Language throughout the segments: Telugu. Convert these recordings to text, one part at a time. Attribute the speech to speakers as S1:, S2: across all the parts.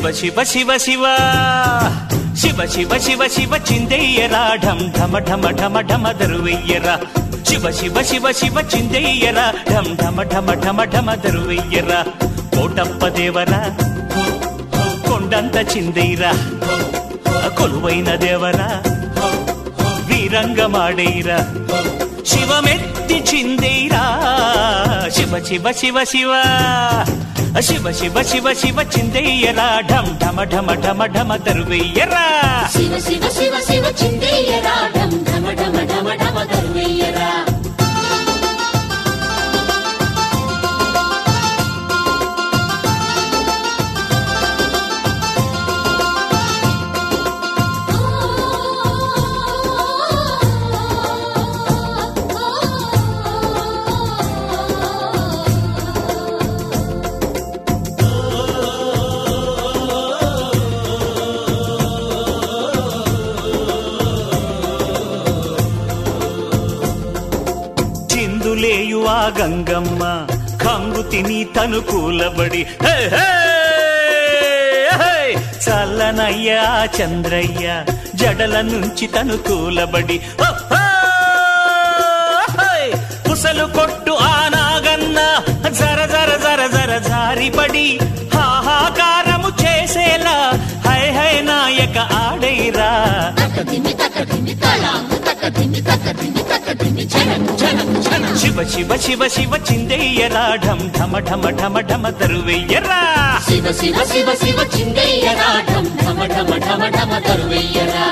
S1: శివ శివ శివ శివ శివ శివ శివ శివ చిందయ్యరా ఢం ఢమ ఢమ ఢమ ఢమ దరువెయ్యరా శివ శివ శివ శివ చిందయ్యరా ఢం ఢమ ఢమ ఢమ ఢమ దరువెయ్యరా కోటప్ప దేవరా కొండంత చిందైరా కొలువైన దేవరా వీరంగమాడైరా శివమెత్తి చిందైరా శివ శివ శివ శివ శివ శివ శివ శివ చిందయ్యరా ఢం ఢమ ఢమ ఢమ ఢమ దరువెయ్యరా
S2: శివ శివ శివ శివ చిందేయరా ఢమ ఢమ ఢమ ఢమ ఢమ దరువెయ్యరా
S1: చిందులేయు ఆ గంగమ్మ కంగు తిని తను కూలబడి హే, హే, హే! చల్లనయ్య ఆ చంద్రయ్య జడల నుంచి తను కూలబడి హో, హో! హే! కుసలు కొట్టు ఆ నాగన్న జర జర జర జర జారిపడి హాహాకారము చేసేలా హై హై నాయక ఆడైరా
S2: తకదిమి తకదిమి తళాంగు తకదిమి తకదిమి తకదిమి జనం జనం జనం
S1: శివ శివ శివ శివ చిందయ్యరా ఢం ఢమ ఢమ ఢమ ఢమ దరువెయ్యరా
S2: శివ శివ శివ శివ చిందేయరా ఢమ ఢమ ఢమ ఢమ ఢమ దరువెయ్యరా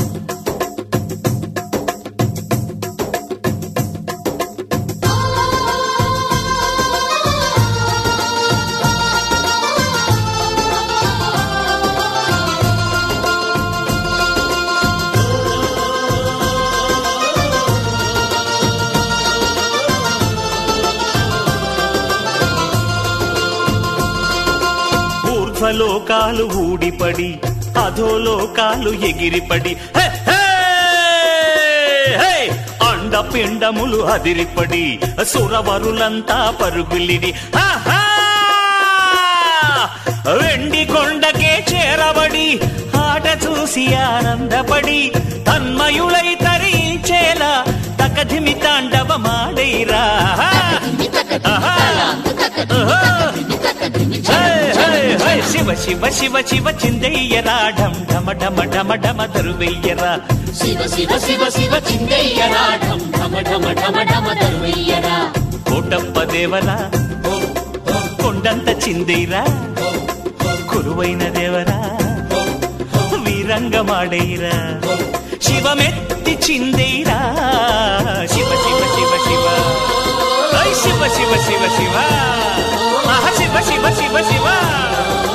S1: ఊర్ధ్వలోకాలు ఊడిపడి అధోలోకాలు ఎగిరిపడి హే, హే, హే! అండపిండములు అదిరిపడి సురవరులంతా పరుగులిడి ఆహా! వెండి కొండకే చేరబడి ఆట చూసి ఆనందపడి తన్మయులై తరించేలా తకధిమి తాండవమాడైరా
S2: తకదిమి తకదిమి
S1: ఆహా!
S2: తళాంగు తకదిమి
S1: ఆహా!
S2: తకదిమి తకదిమి
S1: హే,
S2: జనం
S1: హే,
S2: జనం
S1: హే!
S2: జనం
S1: శివ శివ శివ శివ చిందయ్యరా ఢం ఢమ ఢమ ఢమ ఢమ దరువెయ్యరా
S2: శివ శివ శివ శివ చిందేయరా ఢమ ఢమ ఢమ ఢమ ఢమ దరువెయ్యరా
S1: కోటప్ప దేవరా కొండంత చిందైరా కురువైన దేవరా వీరంగమాడైరా శివమెత్తి చిందైరా శివ శివ శివ శివ ఐ శివ శివ శివ శివ ఆహా శివ శివ శివ శివ